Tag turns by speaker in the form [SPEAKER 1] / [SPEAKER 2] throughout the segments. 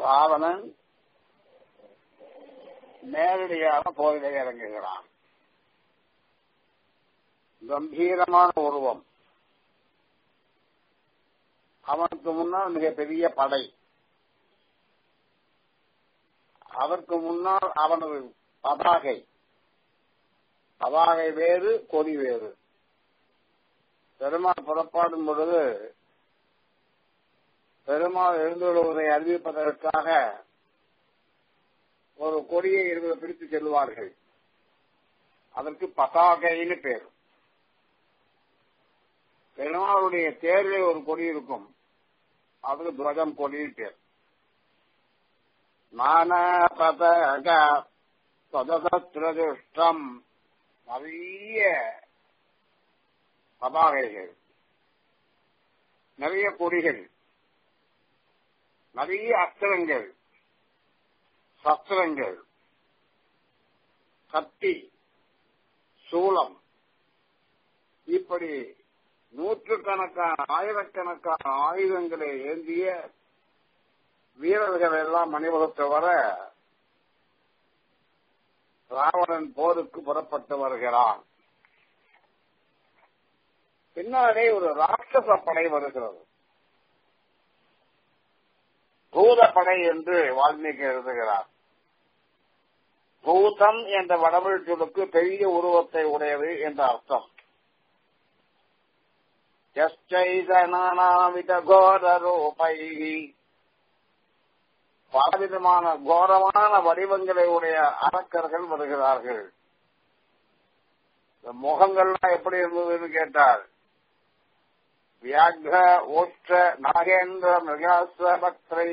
[SPEAKER 1] ராவணன் நேரடியாக போரிலே இறங்குகிறான் கம்பீரமான உருவம் அவனுக்கு முன்னால் மிகப்பெரிய படை அதற்கு முன்னால் அவனது பதாகை பதாகை வேறு கொடி வேறு பெருமாள் புறப்பாடும் பொழுது பெருமாள் எழுந்துள்ளவரை அறிவிப்பதற்காக ஒரு கொடியை இருவர் பிடித்து செல்வார்கள் அதற்கு பதாகைன்னு பேர் பெருமாளுடைய தேர்வே ஒரு கொடி இருக்கும் அதுக்கு துவஜம் கொடின்னு பேர் நானபதகம் நிறைய பதாகைகள் நிறைய கொடிகள் நிறைய அஸ்திரங்கள் சஸ்திரங்கள் கத்தி சூளம் இப்படி நூற்றுக்கணக்கான ஆயிரக்கணக்கான ஆயுதங்களை ஏந்திய வீரர்கள் எல்லாம் மணிவகுத்து வர ராவணன் போருக்கு புறப்பட்டு வருகிறான் பின்னாலே ஒரு ராட்சச படை வருகிறது பூதப்படை என்று வால்மீகி எழுதுகிறார் பூதம் என்ற வடமொழி சொல்லுக்கு பெரிய உருவத்தை உடையது என்ற அர்த்தம் நானாவித கோர ரூபை பலவிதமான கோரமான வடிவங்களை உடைய அரக்கர்கள் வருகிறார்கள் முகங்கள்லாம் எப்படி இருந்ததுன்னு கேட்டார் வியாக்ர ஓஷ்ட நாகேந்திர மிருகாசபக்திரை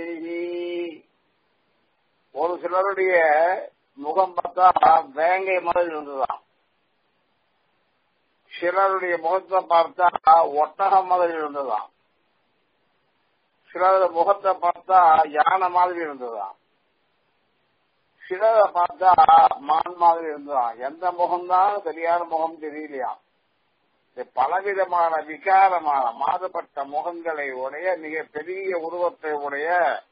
[SPEAKER 1] ஒரு சிலருடைய முகம் பார்த்தா வேங்கை மாதிரி இருந்துதான் சிலருடைய முகத்தை பார்த்தா ஒட்டகம் மாதிரி இருந்ததாம் சிலர் முகத்தை பார்த்தா யானை மாதிரி இருந்ததாம் சிலரை பார்த்தா மான் மாதிரி இருந்ததாம் எந்த முகம்தான் சரியான முகம் தெரியலையா பலவிதமான விகாரமான மாறுபட்ட முகங்களை உடைய மிக பெரிய உருவத்தை உடைய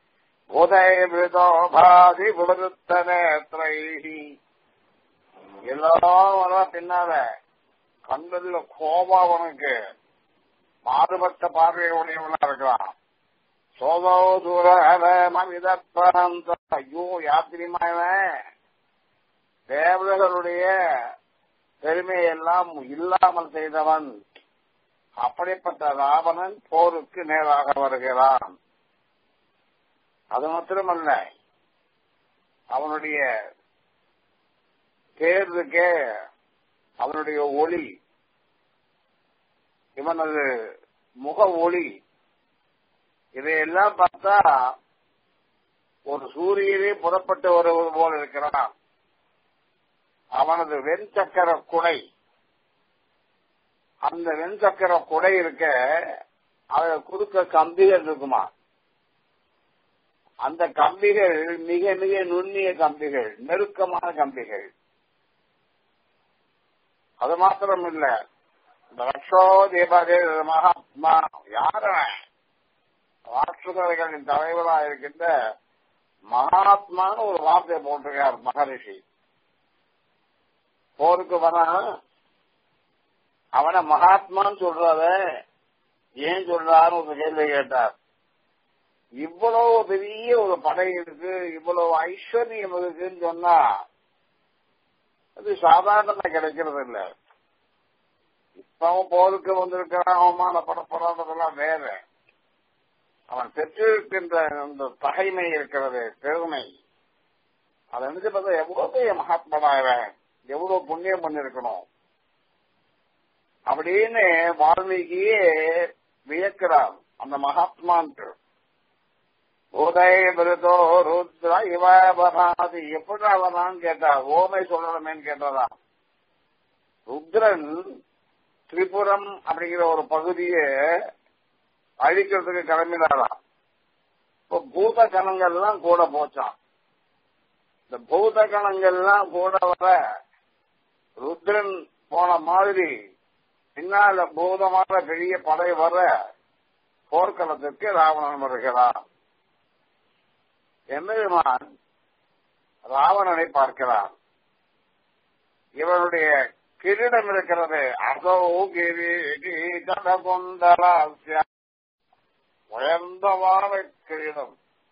[SPEAKER 1] உதயவிதோபாதி விருத்தனேத்ரை எல்லாம் பின்னால கண்ணுல கோபம் அவனுக்கு மாறுபட்ட பார்வையை உடையவனா இருக்கலாம் சோதோ தூரம் ஐயோ யாத்திரிமாயவன் தேவதைகளுடைய பெருமையெல்லாம் இல்லாமல் செய்தவன் அப்படிப்பட்ட ராவணன் போருக்கு நேராக வருகிறான் அது மாத்திரமல்ல அவனுடைய தேர்வுக்கே அவனுடைய ஒளி இவனது முக ஒளி இதையெல்லாம் பார்த்தா ஒரு சூரியனே புறப்பட்டு வருவது போல இருக்கிறான் அவனது வெண்சக்கர குடை அந்த வெண்சக்கர குடை இருக்க அத குறுக்க கம்பிகள் இருக்குமா அந்த கம்பிகள் மிக மிக நுண்ணிய கம்பிகள் நெருக்கமான கம்பிகள் அது மாத்திரம் இல்ல இந்த ரக்ஷோ தீபாவளி மகாத்மா யார ராட்சசர்களின் தலைவராக இருக்கின்ற மகாத்மான்னு ஒரு வார்த்தையை போட்டிருக்கார் மகரிஷி போருக்கு வர அவனை மகாத்மான்னு சொல்றத ஏன் சொல்றான்னு ஒரு கேள்வி கேட்டார் இவ்வளவு பெரிய ஒரு படை இருக்கு இவ்வளவு ஐஸ்வர்யம் இருக்குன்னு சொன்னா அது சாதாரணமா கிடைக்கிறது இல்ல இப்பவும் போருக்கு வந்திருக்கிறான் அவமானப்படப்படாததெல்லாம் வேற அவன் பெற்றிருக்கின்ற அந்த தகைமை இருக்கிறது பெருமை அதை நினைச்சு பார்த்தா எவ்வளவு பெரிய மகாத்மனாகிறேன் எவ்வளவு புண்ணியம் பண்ணிருக்கணும் அப்படின்னு வால்மீகியே வியக்கிறார் அந்த மகாத்மான்ட்டு உதய விருதோ ருத்ரா இவ வராது எப்படி வரான்னு கேட்டா ஓமை சொல்லணுமேன்னு கேட்டதா ருத்ரன் திரிபுரம் அப்படிங்கிற ஒரு பகுதியை அழிக்கிறதுக்கு கிளம்பினாராம் இப்போ பூத கணங்கள்லாம் கூட போச்சான் இந்த பூத கணங்கள்லாம் கூட வர ருத்ரன் போன மாதிரி பின்னால பூதமான பெரிய படை வர போர்க்களத்திற்கு ராவணன் வருகிறான் எம்பெருமான் ராவணனை பார்க்கிறான் இவனுடைய கிரீடம் இருக்கிறது அதோ கிரீட கொண்டலாசிய உயர்ந்தவான கிரீடம்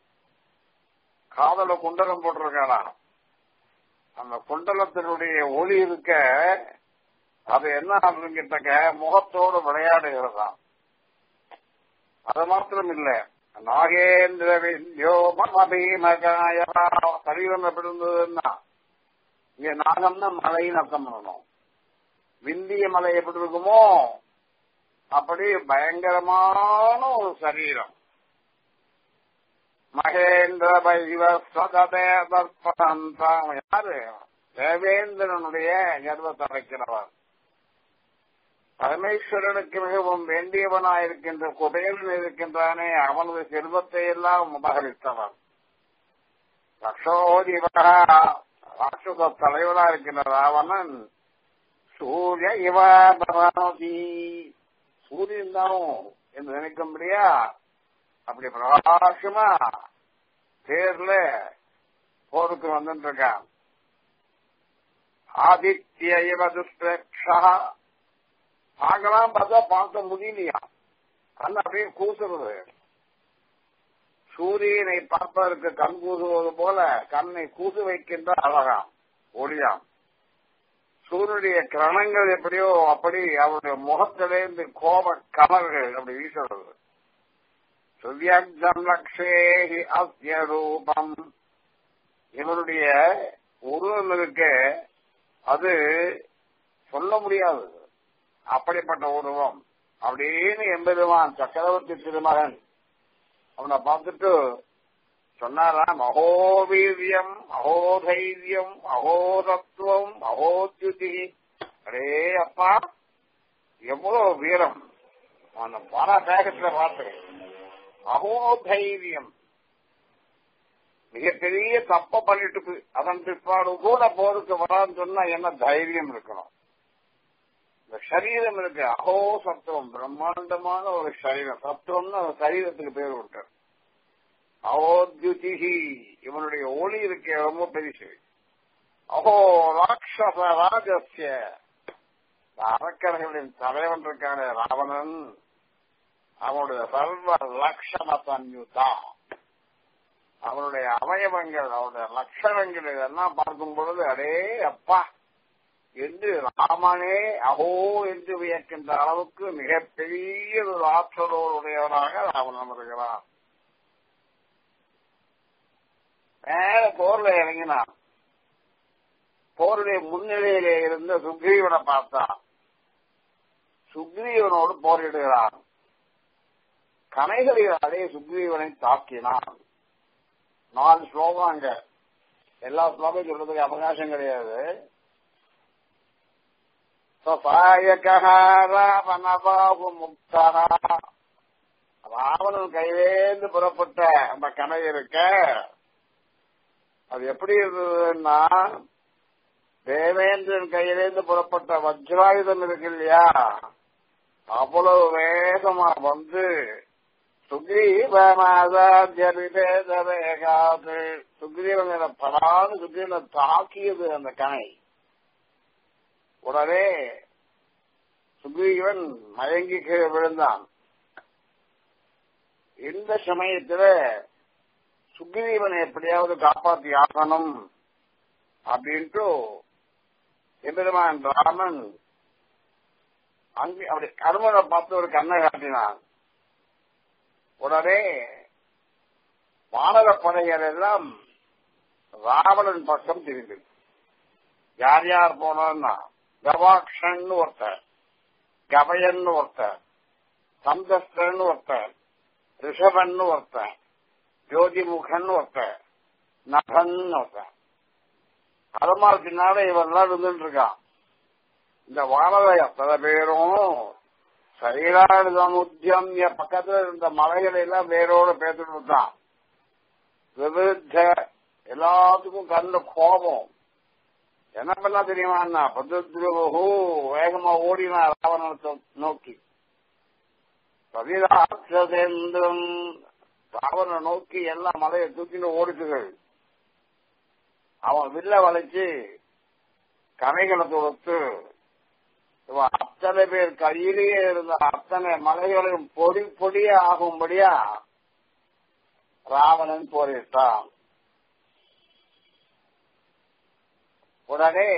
[SPEAKER 1] காதல குண்டலம் போட்டிருக்கானா அந்த குண்டலத்தினுடைய ஒளி இருக்க அது என்ன அப்படின்னு கேட்டாக்க முகத்தோடு விளையாடுகிறதாம் அது மாத்திரம் இல்ல நாகேந்திர வித்யோ மமபீமகாய சரீரம் எப்படி இருந்ததுன்னா இங்க நாகம்னா மலைன்னு அர்த்தம் பண்ணணும் விந்திய மலை எப்படி இருக்குமோ அப்படி பயங்கரமான ஒரு சரீரம் மகேந்திர பைவ சததேவர்பந்தாம் யாரு தேவேந்திரனுடைய கர்வத்தை வைக்கிறவர் பரமேஸ்வரனுக்கு மிகவும் வேண்டியவனாயிருக்கின்ற குபேரன் இருக்கின்றானே அவனது செல்வத்தை எல்லாம் உபகரித்தவன் ரக்ஷோதிவா ராட்சச தலைவனா இருக்கின்ற ராவணன் சூரிய இவா பரமதி சூரியன் தானும் என்று நினைக்கும்படியா அப்படி பிரகாசமா தேர்ல போருக்கு வந்துட்டு இருக்கான் ஆதித்ய இவ துஷ்பிரக்ஷா பார்க்கலாம் பார்த்தா பார்க்க முடியலையா கண் அப்படியே கூசுறது சூரியனை பார்ப்பதற்கு கண் கூசுவது போல கண்ணை கூசு வைக்கின்ற அழகாம் ஒளியாம் சூரியனுடைய கிரணங்கள் எப்படியோ அப்படி அவருடைய முகத்திலிருந்து கோப கமல்கள் அப்படி வீசுறது சுவ்யக்தம் லக்ஷேஹி அஸ்ய ரூபம் இவருடைய உருவம் இருக்கு அது சொல்ல முடியாது அப்படிப்பட்ட உருவம் அப்படின்னு எம்பெருமான் சக்கரவர்த்தி திருமகன் அவனை பார்த்துட்டு சொன்னாராம் அகோவீரியம் அகோதைரியம் அகோதத்துவம் அகோத்யுதி அடே அப்பா எவ்வளவு வீரம் அந்த பாராட்டகத்துல பார்த்து அகோதைரியம் மிகப்பெரிய தப்ப பண்ணிட்டு அதன் பிற்பாடு கூட போருக்கு வரான்னு சொன்னா என்ன தைரியம் இருக்கணும் இந்த சரீரம் இருக்கு அகோ சத்துவம் பிரம்மாண்டமான ஒரு சரீரம் சத்துவம்னு அந்த சரீரத்துக்கு பேர் விட்டு அவோத்யுதிஹி இவனுடைய ஒளி இருக்கு ரொம்ப பெருசு அஹோ ராட்சச ராஜஸ்ய அரக்கர்களின் தலைவன் இருக்கான ராவணன் அவனுடைய சர்வ லட்சண சன்யுதா அவனுடைய அவயவங்கள் அவனுடைய லட்சணங்கள் இதெல்லாம் பார்க்கும் பொழுது அடே அப்பா என்று ராமனே அஹோ என்று வியக்கின்ற அளவுக்கு மிகப்பெரிய ஒரு ஆற்றலோருடையவனாக ராவணன் வருகிறான் மேல போர்ல இறங்கினான் போருடைய முன்னிலையிலே இருந்த சுக்ரீவனை பார்த்தான் சுக்ரீவனோடு போரிடுகிறான் கனைகளினாலே சுக்ரீவனை தாக்கினான் நாலு ஸ்லோகம் அங்க எல்லா ஸ்லோகம் சொல்றதுக்கு அவகாசம் கிடையாது ராவணபாபு முக்தா ராவணன் கையிலேந்து புறப்பட்ட அந்த கனை இருக்க அது எப்படி இருந்ததுன்னா தேவேந்திரன் கையிலேந்து புறப்பட்ட வஜ்ராயுதம் இருக்கு இல்லையா அவ்வளவு வேகமா வந்து சுக்ரீவனாதாத்யபிபேதவேகாது சுக்ரீவன் படாது சுக்ரீவனை தாக்கியது அந்த கனை உடனே சுக்ரீவன் மயங்கி கீழே விழுந்தான் இந்த சமயத்துல சுக்ரீவனை எப்படியாவது காப்பாற்றி ஆகணும் அப்படின்ட்டு எம்பெருமான் ராமன் அங்கே அப்படி கருமனை பார்த்து ஒரு கண்ணை காட்டினான் உடனே வானர படைகள் எல்லாம் ராவணன் பக்கம் திரும்பி யார் யார் போனோம்னா கவாக்ஷன் ஒருத்தர் கவயன் ஒருத்தர் சந்தஸ்தன் ஒருத்தர் ரிஷபன் ஒருத்தன் ஜோதிமுகன் ஒருத்தன் நகன் ஒருத்தன் அதமால் பின்னால இவெல்லாம் இருந்துட்டு இருக்கான் இந்த வானரை அத்தனை பேரும் சரீரானுதமுத்தியம்ய பக்கத்துல இருந்த மலைகளை எல்லாம் வேரோட பேத்துட்டு இருந்தான் விவித்த எல்லாத்துக்கும் கண்ட கோபம் என்ன பண்ணா தெரியுமா பத்ருபு வேகமா ஓடினா ராவணத்தை நோக்கி கவிராட்சசேந்திரம் ராவணனை நோக்கி எல்லா மலையை தூக்கிட்டு ஓடுக்குகள் அவன் வில்ல வளைச்சு கரைகளை தொடுத்து இவன் அத்தனை பேர் கையிலேயே இருந்த அத்தனை மலைகளையும் பொடி பொடியே ஆகும்படியா ராவணன் போரிட்டான் உடனே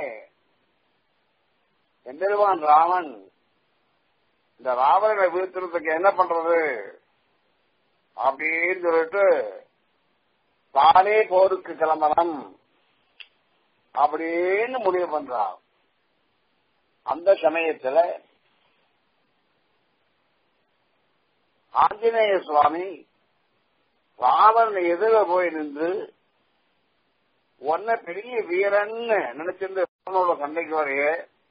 [SPEAKER 1] எம்பெருமான் ராமன் இந்த ராவணனை வீழ்த்துறதுக்கு என்ன பண்றது அப்படின்னு சொல்லிட்டு தானே போருக்கு கிளம்பணும் அப்படின்னு முடிவு பண்றான் அந்த சமயத்துல ஆஞ்சநேய சுவாமி ராவணன் எதிர போய் நின்று உன்ன பெரிய வீரன்னு நினைச்சிருந்து ராவனோட சண்டைக்கு வரைய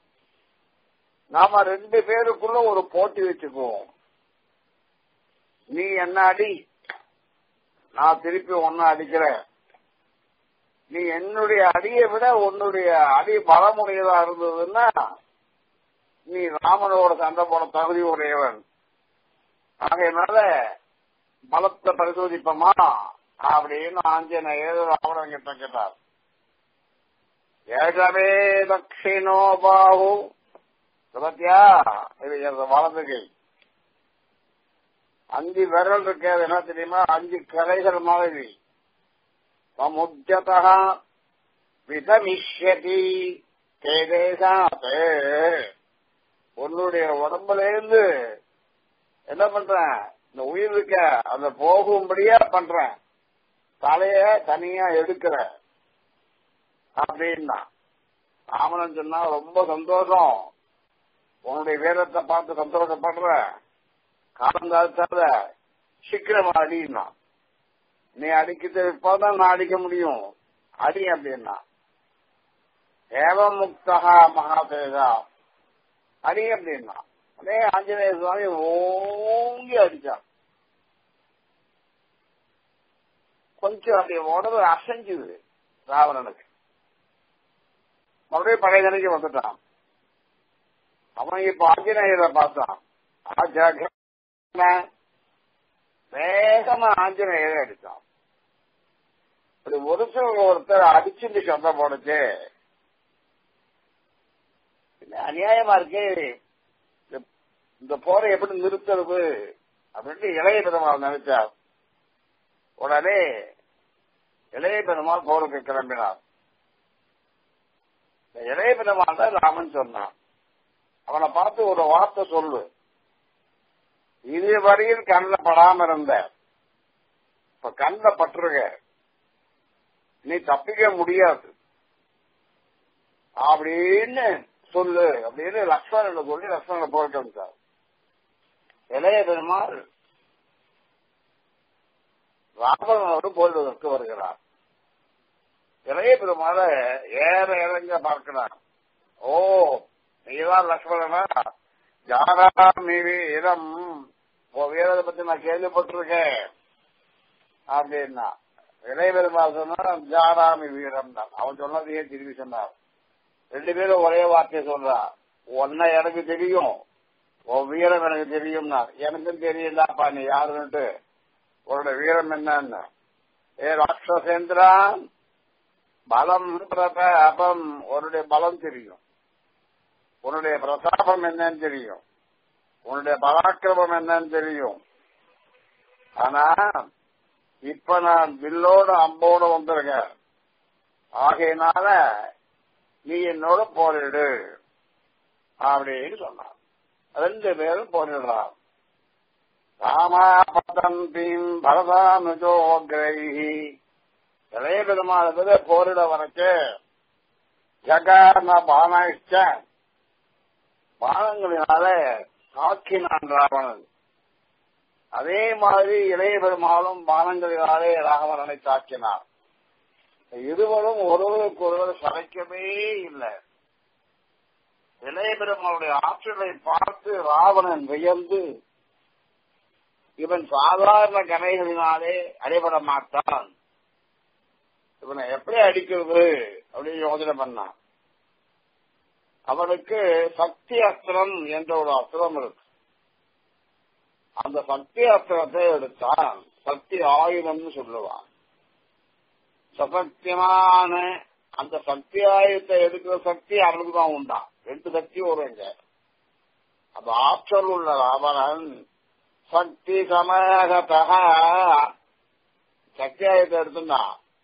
[SPEAKER 1] நாம ரெண்டு பேருக்குள்ள ஒரு போட்டி வச்சுக்குவோம் நீ என்ன அடி நான் திருப்பி ஒன்ன அடிக்கிறேன் நீ என்னுடைய அடியை விட உன்னுடைய அடி பலமுடையதா இருந்ததுன்னா நீ ராமனோட சண்டை போட தகுதி உடையவன் ஆகையினால பலத்தை பரிசோதிப்போமா அப்படின்னு ஆஞ்சநேயர் ராவணன் கிட்ட கேட்டார் ஏகமே தட்சிணோ பாகு பத்தியா இது வலது கை அஞ்சு விரல் இருக்காது என்ன தெரியுமா அஞ்சு கரைகள் மாதிரி சமுத்தியதா விதமிஷ்யதி கேதேசாத்தே உன்னுடைய உடம்புல இருந்து என்ன பண்றேன் இந்த உயிர் இருக்க அந்த போகும்படியா பண்றேன் தலைய தனியா எடுக்கிற அப்படின்னா ராமனன் சொன்னா ரொம்ப சந்தோஷம் உன்னுடைய வீரத்தை பார்த்து சந்தோஷப்படுற காலங்காலத்தால சீக்கிரமா அடினா நீ அடிக்கிறது இப்பதான் நான் அடிக்க முடியும் அடி அப்படின்னா ஏவம் முக்தகா மகாதேகா அடி அப்படின்னா அதே ஆஞ்சநேய சுவாமி ஓங்கி அடிச்சான் கொஞ்சம் அப்படி உடம்பு அசைஞ்சுது ராவணனுக்கு மறுபடியும் பழைய நிலைக்கு வந்துட்டான் அவன் இப்ப ஆஞ்சநேயரை பார்த்தான் வேகமா ஆஞ்சநேயரை அடித்தான் இப்படி ஒருத்தர் ஒருத்தர் அடிச்சுட்டு சண்டை போடுச்சு அநியாயமா இருக்கு இந்த போரை எப்படி நிறுத்துறது அப்படின்ட்டு இளைய பெருமாள் நினைச்சார் உடனே இளைய பெருமாள் போருக்கு கிளம்பினார் இளைய பெருமாள் தான் ராமன் சொன்னான் அவனை பார்த்து ஒரு வார்த்தை சொல்லு இதுவரையில் கண்ணில் படாம இருந்த இப்ப கண்ணில் பற்றுக நீ தப்பிக்க முடியாது அப்படின்னு சொல்லு அப்படின்னு லக்ஷ்மணனை சொல்லி லக்ஷ்மணனை போயிட்டு வந்தார் இளைய பெருமாள் ராவணனோடு போடுவதற்கு வருகிறார் இளைய பெருமாள ஏற இறங்க பார்க்கிறார் ஓ நீதான் லக்ஷ்மணனா ஜாராமி வீரம் உன் வீரத்தை பத்தி நான் கேள்விப்பட்டிருக்கேன் அப்படின்னா இளைய பெருமாள் சொன்னா ஜாராமி வீரம் தான் அவன் சொன்னதையே திரும்பி சொன்னார் ரெண்டு பேரும் ஒரே வார்த்தையை சொல்றா உன்னை எனக்கு தெரியும் உன் வீரம் எனக்கு தெரியும்னா எனக்கும் தெரியலப்பா நீ யாருன்ட்டு உன்னோட வீரம் என்னன்னு ஏ ராட்சசேந்திரா பலம் பிரதாபம் உன்னுடைய பலம் தெரியும் உன்னுடைய பிரதாபம் என்னன்னு தெரியும் உன்னுடைய பராக்கிரமம் என்னன்னு தெரியும் ஆனா இப்ப நான் வில்லோட அம்போட வந்திருக்கேன் ஆகையினால நீ என்னோட போரிடு அப்படின்னு சொன்னான் ரெண்டு பேரும் போரிடுறான் ராமா பதந்தீம் பரதானுஜோ கிரகி இளைய பெருமாள் விட போரிட வரைக்கு ஜகான பானாயிச்ச பானங்களினால தாக்கினான் ராவணன் அதே மாதிரி இளைய பெருமாளும் பானங்களினாலே ராவணனை தாக்கினார் இருவரும் ஒருவருக்கு ஒருவர் சளைக்கவே இல்லை இளைய பெருமாளுடைய ஆற்றலை பார்த்து ராவணன் வியந்து இவன் சாதாரண கனைகளினாலே அடைபட மாட்டான் இவனை எப்படி அடிக்கிறது அப்படின்னு யோசனை பண்ணான் அவனுக்கு சக்தி அஸ்திரம் என்ற ஒரு அஸ்திரம் இருக்கு அந்த சக்தி அஸ்திரத்தை எடுத்தான் சக்தி ஆயுதம்னு சொல்லுவான் சசக்தியமான அந்த சக்தி ஆயுதத்தை எடுக்கிற சக்தி அவனுக்கு தான் உண்டா ரெண்டு சக்தி வருங்க அந்த ஆற்றல் உள்ள ராவணன் சக்தி சமகதக சக்தி ஆயுதத்தை எடுத்துனா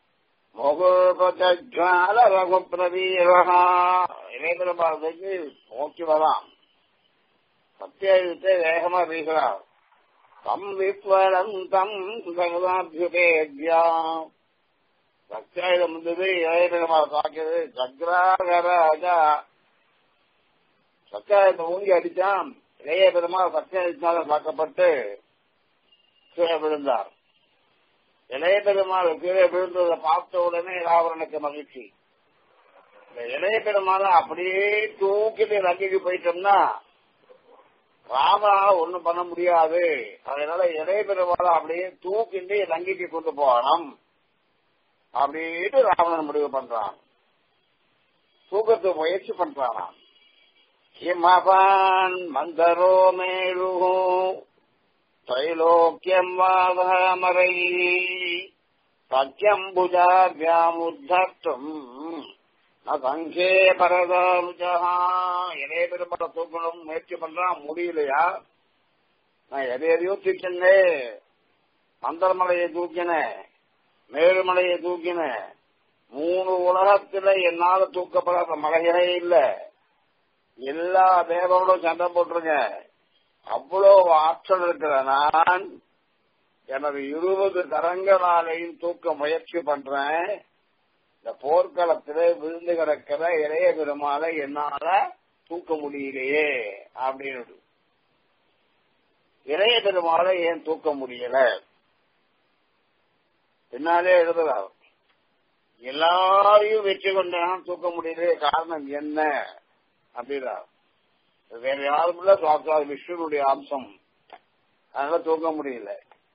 [SPEAKER 1] முகுபஜால ரகு பிரவீரகா இளைஞரபாரதிக்கு நோக்கி வரான் சக்தி ஆயுதத்தை வேகமா வீசுறான் தம் விஸ்வரம் தம் சகதாபியுபேத்யாம் சக்தியாயுதம் வந்தது இளையபெருமா தாக்கியது சக்ராகராஜா சத்தியாயுதம் ஊங்கி அடிச்சான் இளைய பெருமாள் சத்தியாயுதத்தினால தாக்கப்பட்டு கீழே விழுந்தார் இளைய பெருமாள் கீழே விழுந்ததை பார்த்த உடனே ராவணனுக்கு மகிழ்ச்சி இந்த இளைய பெருமாள் அப்படியே தூக்கிட்டு ரங்கிக்கு போயிட்டோம்னா ராமனால ஒண்ணும் பண்ண முடியாது அதனால இளைய பெருமாளை அப்படியே தூக்கிட்டு லங்கிக்கு கொண்டு போகணும் அப்படின்னு ராவணன் முடிவு பண்றான் தூக்கத்துக்கு முயற்சி பண்றானாம் கிமபான் மந்தரோ மேரு தைலோக்கியம் வாதமரை சத்தியம் புஜாபியாமுத்தம் சங்கே பரதாமுஜா இளைய பெருமாளை தூக்கணும் முயற்சி பண்றான் முடியலையா நான் எதை எதையோ தூக்கினேன் மந்தரமலையை தூக்கினேன் மேலுமலையை தூக்கினேன் மூணு உலகத்துல என்னால தூக்கப்படாத மலைகளே இல்ல எல்லா தேவரோடும் சண்டை போட்டுருங்க அவ்வளவு ஆற்றல் இருக்கிற நான் எனது இருபது கரங்களாலையும் தூக்க முயற்சி பண்றேன் இந்த போர்க்களத்துல விழுந்து கிடக்கிற இளைய பெருமாளை என்னால தூக்க முடியலையே அப்படின்னு இளைய பெருமாளை ஏன் தூக்க முடியல பின்னாலே எழுதுறார் எல்லாரையும் வெற்றி கொண்டான் தூக்க முடியல காரணம் என்ன அப்படின்றார் வேற யாரும் இல்ல சாத்தா விஷ்ணுனுடைய அம்சம் அதனால தூக்க முடியல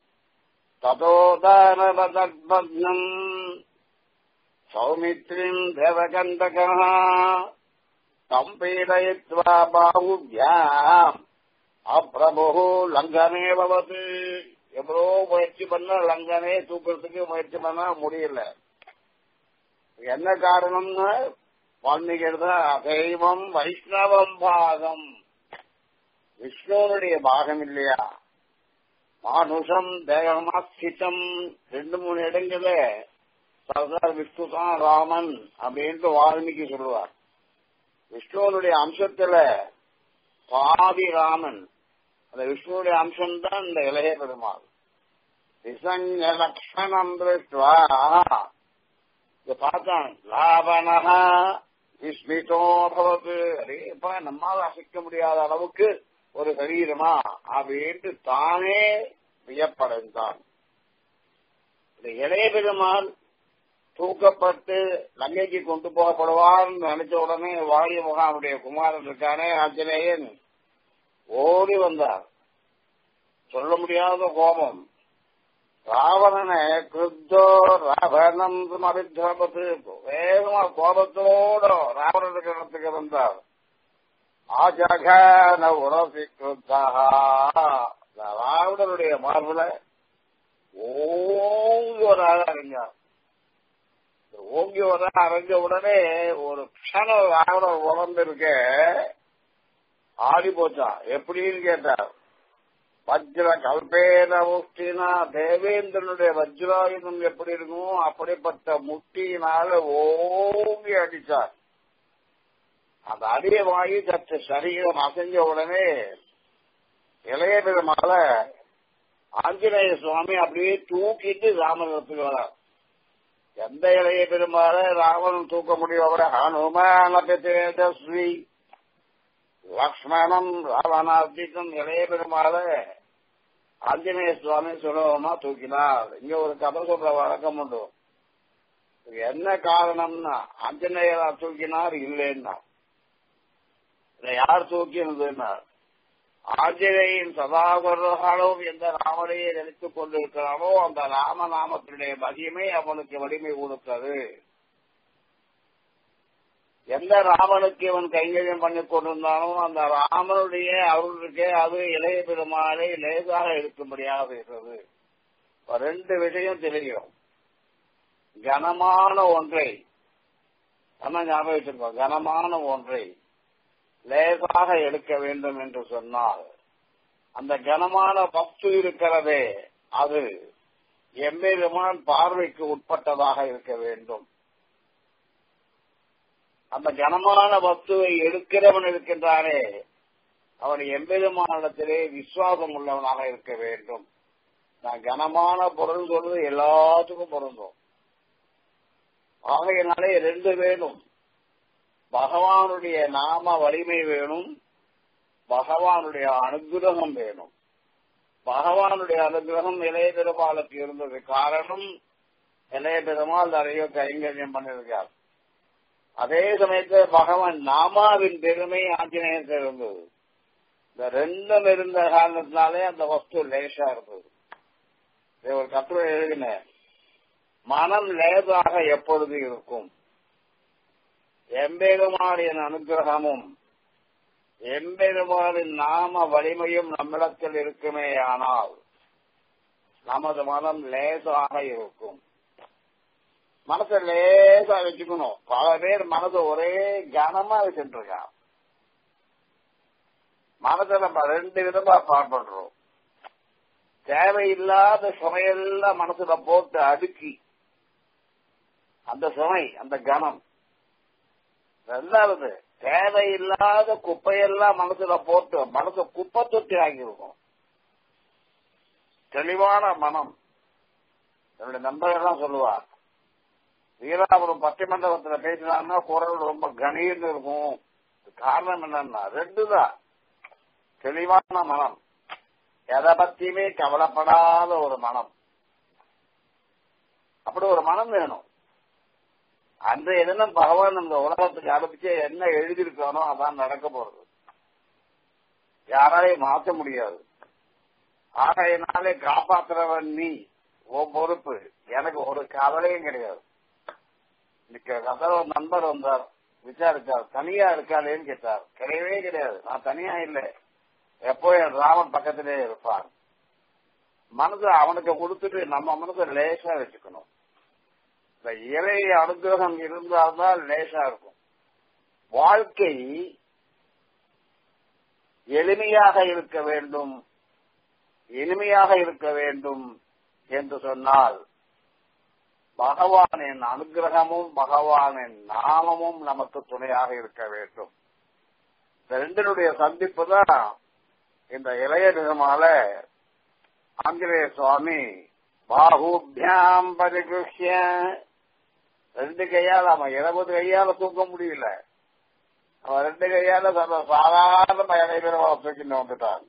[SPEAKER 1] ததோதாரம் சௌமித்ரிம் தேவகந்தகா தம் பீடயித்வா பாகுபியாம் அப்பிரபு லங்கனே பவது எவ்வளோ முயற்சி பண்ண லங்கனே தூக்கிறதுக்கு முயற்சி பண்ண முடியல என்ன காரணம்னு வால்மீகி அசைவம் வைஷ்ணவம் பாகம் விஷ்ணுவனுடைய பாகம் இல்லையா மானுஷம் தேகமாஸ்திதம் ரெண்டு மூணு இடங்கள சர்தார் விஷ்ணு தான் ராமன் அப்படின்ட்டு வால்மீகி சொல்லுவார் விஷ்ணுவனுடைய அம்சத்துல பாதி ராமன் அந்த விஷ்ணுடைய அம்சம் தான் இந்த இளைய பெருமாள் விசங்க லட்சணம் திருஷ்டுவா இத பார்த்தான் லாபனஹா விஸ்மிதோ பவது அடேப்பா நம்மால அசைக்க முடியாத அளவுக்கு ஒரு சரீரமா அப்படின்ட்டு தானே வியப்படைந்தான் இந்த இளைய பெருமாள் தூக்கப்பட்டு லங்கைக்கு கொண்டு போகப்படுவார்னு நினைச்ச உடனே வாயு முகாமுடைய குமாரன் இருக்கானே ஆஞ்சநேயன் ஓடி வந்தார் சொல்ல முடியாத கோபம் ராவணனை கிருத்தோ ராவணம் அபித்ரபத்து வேகமா கோபத்தோட ராவணனுக்கு இடத்துக்கு வந்தார் ஆஜகன உரசி கிருத்தா ராவணனுடைய மார்புல ஓங்கி ஒரு அழ அறிஞ்சார் ஓங்கி வர அரைஞ்ச உடனே ஒரு க்ஷணம் ராவணன் உடம்பு இருக்க ஆடி போச்சான் எப்படின்னு கேட்டார் வஜ்ர கல்பேன முஷ்டினா தேவேந்திரனுடைய வஜ்ராயுதம் எப்படி இருக்குமோ அப்படிப்பட்ட முட்டியினால ஓங்கி அடிச்சார் அந்த அடிய வாங்கி சற்று சரீரம் அசைஞ்ச உடனே இளைய பெருமாள ஆஞ்சநேய சுவாமி அப்படியே தூக்கிட்டு ராமனிடத்துக்கு வரார் எந்த இளைய பெருமாள ராவணன் தூக்க முடியும் அவரை ஹனுமான தேஜஸ்வி லக்ஷ்மணம் ராவணார்த்திக்கும் இளைய பெருமாள ஆஞ்சநேய சுவாமி சுலபமா தூக்கினார் இங்க ஒரு கதை சொல்ற வழக்கம் உண்டு என்ன காரணம்னா ஆஞ்சநேயரா தூக்கினார் இல்லைன்னா இதை யார் தூக்கினதுன்னா ஆஞ்சநேயின் சதாகரம் எந்த ராமனையை நினைத்துக் கொண்டிருக்கிறானோ அந்த ராமநாமத்தினுடைய மகிமை அவனுக்கு வலிமை கொடுத்தது எந்த ராமனுக்கு இவன் கைங்கரியம் பண்ணி கொண்டிருந்தானோ அந்த ராமனுடைய அவர்களுக்கே அது இளைய பெருமாளை லேசாக இருக்கும்படியாக இருக்கிறது ரெண்டு விஷயம் தெரியும் கனமான ஒன்றை நம்ம ஞாபகம் வச்சிருக்கோம் கனமான ஒன்றை லேசாக எடுக்க வேண்டும் என்று சொன்னால் அந்த கனமான வஸ்து இருக்கிறதே அது எம்பெருமான் பார்வைக்கு உட்பட்டதாக இருக்க வேண்டும் அந்த கனமான வஸ்துவை எடுக்கிறவன் இருக்கின்றானே அவன் எம்பெருமானிடத்திலே விசுவாசம் உள்ளவனாக இருக்க வேண்டும் நான் கனமான பொருள் சொல்றது எல்லாத்துக்கும் பொருந்தும் ஆகையினாலே ரெண்டு வேணும் பகவானுடைய நாம வலிமை வேணும் பகவானுடைய அனுகிரகம் வேணும் பகவானுடைய அனுகிரகம் இளைய பெருமாளுக்கு இருந்தது காரணம் இளைய பெருமாள் நிறைய கைங்கரியம் பண்ணிருக்கார் அதே சமயத்தில் பகவான் நாமாவின் பெருமை ஆஞ்சநேயருக்கு இருந்தது இந்த ரெண்டும் இருந்த காரணத்தினாலே அந்த வஸ்து லேசா இருந்தது ஒரு கட்டுரை எழுதின மனம் லேசாக எப்பொழுது இருக்கும் எம்பெருமானின் அனுகிரகமும் எம்பெருமானின் நாம வலிமையும் நம்மிடத்தில் இருக்குமே ஆனால் நமது மனம் லேசாக இருக்கும் மனசை லேசா வச்சுக்கணும் பல பேர் மனசை ஒரே கனமா வச்சுட்டு இருக்கான் மனதை நம்ம ரெண்டு விதமா பாடுபடுறோம் தேவையில்லாத சுமையெல்லாம் மனசுல போட்டு அடுக்கி அந்த சுமை அந்த கனம் ரெண்டாவது தேவையில்லாத குப்பையெல்லாம் மனசுல போட்டு மனசை குப்பை தொட்டி ஆகியிருக்கும் தெளிவான மனம் என்னுடைய நண்பர்கள்லாம் சொல்லுவார் வீராபுரம் பட்டிமண்டபத்துல பேசினாங்கன்னா குரல் ரொம்ப கணீர்னு இருக்கும் காரணம் என்னன்னா ரெண்டு தான் தெளிவான மனம் எதை பத்தியுமே கவலைப்படாத ஒரு மனம் அப்படி ஒரு மனம் வேணும் அன்றைய தினம் பகவான் இந்த உலகத்துக்கு அனுப்பிச்சு என்ன எழுதியிருக்கானோ அதான் நடக்க போறது யாராலையும் மாற்ற முடியாது ஆகையினாலே காப்பாற்றுறவன் நீ உன் பொறுப்பு எனக்கு ஒரு கவலையும் கிடையாது இன்னைக்கு கதற ஒரு நண்பர் வந்தார் விசாரிச்சார் தனியா இருக்காளேன்னு கேட்டார் கிடையவே கிடையாது நான் தனியா இல்லை எப்போ என் ராமன் பக்கத்திலே இருப்பான் மனசு அவனுக்கு கொடுத்துட்டு நம்ம மனசை லேசா வச்சுக்கணும் இந்த இறை அனுகிரகம் இருந்தால்தான் லேசா இருக்கும் வாழ்க்கை எளிமையாக இருக்க வேண்டும் இனிமையாக இருக்க வேண்டும் என்று சொன்னால் பகவானின் அனுகிரகமும் பகவானின் நாமமும் நமக்கு துணையாக இருக்க வேண்டும் இந்த ரெண்டினுடைய சந்திப்பு தான் இந்த இளைய நிறமால ஆஞ்சநேய சுவாமி பாகுபியாம் பரிகிருஷ்ய ரெண்டு கையால அவன் இருபது கையால தூக்க முடியல அவன் ரெண்டு கையால சாதாரண இளைஞரவா தூக்கிட்டு வந்துட்டான்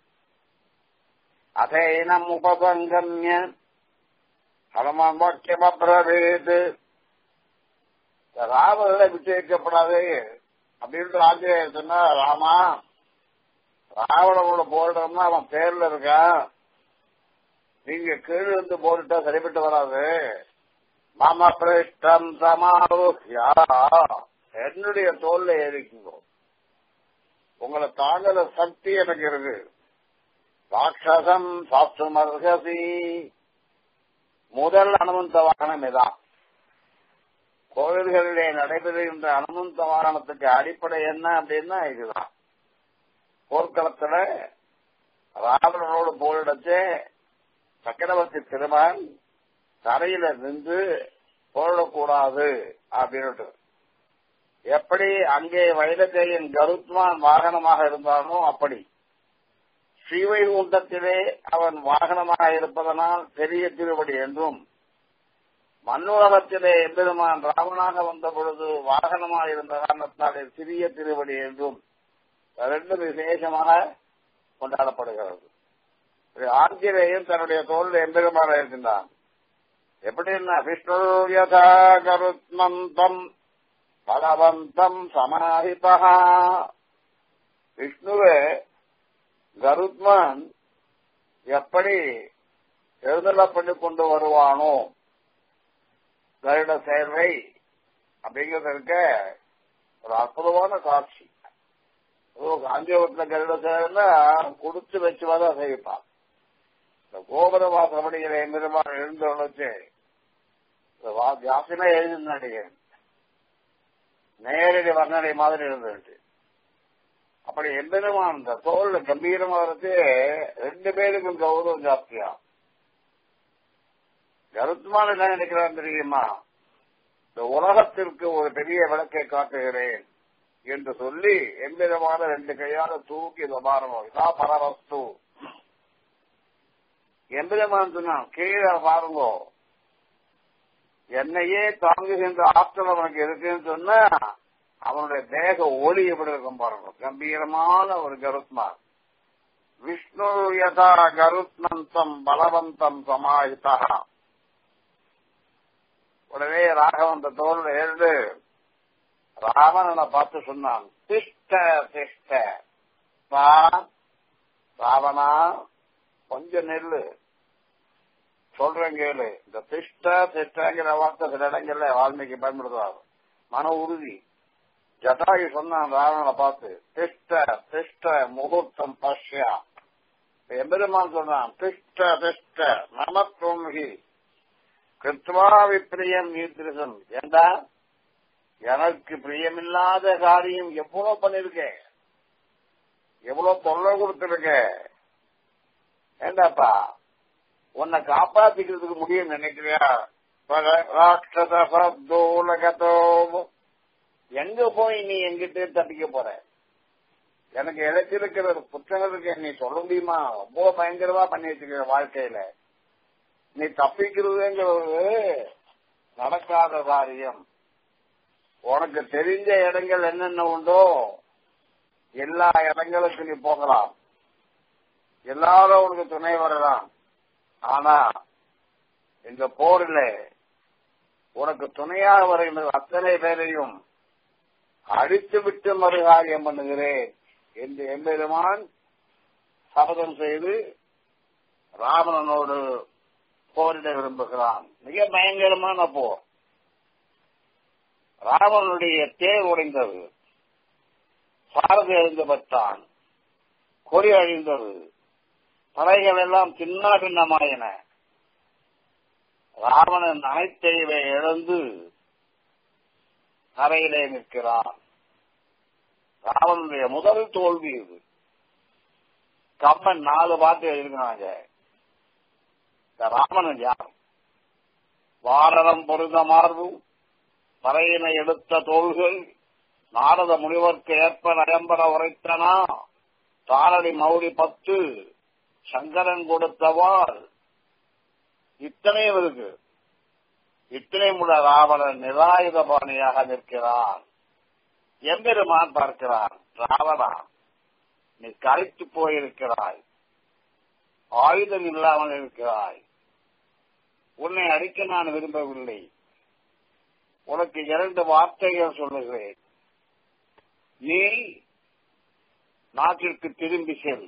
[SPEAKER 1] அதேனம் உபசங்கம்ய ஹனுமான் வாக்கியம் அப்ரவேது ராமர்களை விட்டு வைக்கப்படாது அப்படின்ட்டு ஆஞ்சநேயர் சொன்னா ராமா ராவணனோட போரிடம்னா அவன் பேர்ல இருக்கான் நீங்க கீழ் இருந்து போரிட்டா சரிப்பட்டு வராது மாமா பிரேஷ்டம் சமாரோஹ்யா என்னுடைய தோல்ல ஏறிக்குங்க உங்களை தாங்கல சக்தி எனக்கு இருக்கு ராட்சசம் சாஸ்திரமர்கசி முதல் அனுமந்த வாகனம் இதான் கோவில்களிலே நடைபெறுகின்ற அனுமந்த வாகனத்துக்கு அடிப்படை என்ன அப்படின்னா இதுதான் போர்க்களத்துல ராவணனோடு போரிடச்சு சக்கரவர்த்தி திருமகன் தரையில நின்று போரிடக்கூடாது அப்படின்னுட்டு எப்படி அங்கே வைலக்கையின் கருத்மான் வாகனமாக இருந்தானோ அப்படி ஸ்ரீவைகுண்டத்திலே அவன் வாகனமாக இருப்பதனால் பெரிய திருவடி என்றும் மண்ணுலகத்திலே எம்பெருமான் ராவணாக வந்த பொழுது வாகனமாக இருந்த காரணத்தினாலே சிறிய திருவடி என்றும் ரெண்டு விசேஷமாக கொண்டாடப்படுகிறது ஆஞ்சநேயன் தன்னுடைய தோல் எம்பெருமான இருக்கின்றான் எப்படின்னா விஷ்ணு யதா கருத்மந்தம் பலவந்தம் சமாஹிதா விஷ்ணுவே கருத்மன் எப்படி எழுதல பண்ணி கொண்டு வருவானோ கருட சேர்வை அப்படிங்கிறதுக்கு ஒரு அற்புதமான காட்சி காஞ்சிபுரத்துல கருட சேர்னா குடிச்சு வச்சுவாதான் செய்விப்பான் இந்த கோபுர வாசப்படிகளை எம்பெருமான் எழுந்தவளுக்கு ஜாஸ்தினா எழுதினாடிய நேரடி வர்ணனை மாதிரி இருந்துட்டு அப்படி எம்பெருமான் இந்த தோல்ல கம்பீரமா இருக்கு ரெண்டு பேருக்கும் கௌரவம் ஜாஸ்தியா கருத்துமான என்ன நினைக்கிறான் தெரியுமா இந்த உலகத்திற்கு ஒரு பெரிய விளக்கை காட்டுகிறேன் என்று சொல்லி எவ்விதமான ரெண்டு கையால தூக்கி பாருங்க இதான் பரவஸ்து எம்பிரமான் சொன்னான் கீழே பாருங்க என்னையே தாங்குகின்ற ஆற்றல் அவனுக்கு இருக்குன்னு சொன்னா அவனுடைய தேக ஒளி எப்படி இருக்கும் பாருங்க கம்பீரமான ஒரு கருத்மான் விஷ்ணு யதா கருத்னந்தம் பலவந்தம் சமாஹிதா உடனே ராகவன் அந்த தோல் எழுந்து ராவணனை பார்த்து சொன்னான் திஷ்ட திஷ்ட ராவணா கொஞ்சம் நெல்லு சொல்றேன் கேளு இந்த திஷ்ட திஷ்டங்கிற வார்த்தை சில இடங்கள்ல வால்மீகி பயன்படுத்துவார் மன உறுதி ஜட்டாயு சொன்னான் ராவணனை பார்த்து திஷ்ட திஷ்ட முகூர்த்தம் பஷ்யா எம்பெருமான் சொன்னான் திஷ்ட திஷ்ட நமத்துவம்ஹி கிருத்வா விப்பிரியம் நீத்திருசன் ஏண்டா எனக்கு பிரியமில்லாத காரியம் எவ்வளவு பண்ணிருக்கேன் எவ்வளவு தொல்லை கொடுத்திருக்க ஏண்டாப்பா உன்னை காப்பாத்திக்கிறதுக்கு முடியும் நினைக்கிறியா ராட்சசோலகத்தோ எங்க போய் நீ எங்கிட்ட தப்பிக்க போற எனக்கு இழைச்சிருக்கிற புத்தகத்துக்கு நீ சொல்ல முடியுமா ரொம்ப பயங்கரமா பண்ணி வச்சிருக்கிற வாழ்க்கையில நீ தப்பிக்கிறதுங்கிறது நடக்காத காரியம் உனக்கு தெரிஞ்ச இடங்கள் என்னென்ன உண்டோ எல்லா இடங்களுக்கு நீ போகலாம் எல்லாரும் உனக்கு துணை வரலாம் ஆனா இந்த போரில் உனக்கு துணையாக வருகின்ற அத்தனை பேரையும் அடித்து விட்டு மறுகாரியம் பண்ணுகிறேன் என்று எம்பெருமான் சபதம் செய்து ராவணனோடு போரிட விரும்புகிறான் மிக பயங்கரமான போர் ராவனுடைய தேர் உடைந்தது சாரதி அழிந்து பெற்றான் கொடி அழிந்தது படைகள் எல்லாம் சின்ன பின்னமாயின ராவணன் அனைத்தையுமே இழந்து தரையிலே நிற்கிறான் ராவனுடைய முதல் தோல்வி இது கம்மன் நாலு பாட்டு எழுதினாங்க இந்த ராவணன் யார் வாரணம் பொருந்த மார்பும் பறையினை எடுத்த தோள்கள் நாரத முனிவர்க்கு ஏற்ப நயம்பர உரைத்தனா தாரடி மௌடி பத்து சங்கரன் கொடுத்தவாள் இத்தனையும் இருக்கு இத்தனையும் உள்ள ராவணன் நிராயுத பாணியாக நிற்கிறான் எம்பெருமான் பார்க்கிறான் ராவணா நீ கரைத்து போயிருக்கிறாய் ஆயுதம் இல்லாமல் இருக்கிறாய் உன்னை அடிக்க நான் விரும்பவில்லை உனக்கு இரண்டு வார்த்தைகள் சொல்லுகிறேன் நீ நாட்டிற்கு திரும்பி செல்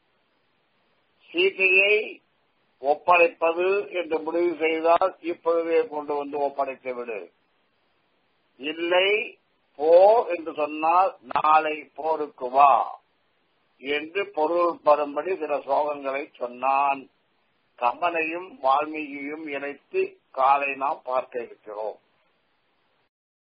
[SPEAKER 1] சீதையை ஒப்படைப்பது என்று முடிவு செய்தால் இப்பொழுதே கொண்டு வந்து ஒப்படைத்து விடு இல்லை போ என்று சொன்னால் நாளை போருக்கு வா என்று பொருள் பரும்படி சில சோகங்களை சொன்னான் கம்மனையும் வால்மீகியும் இணைத்து காலை நாம் பார்க்க இருக்கிறோம்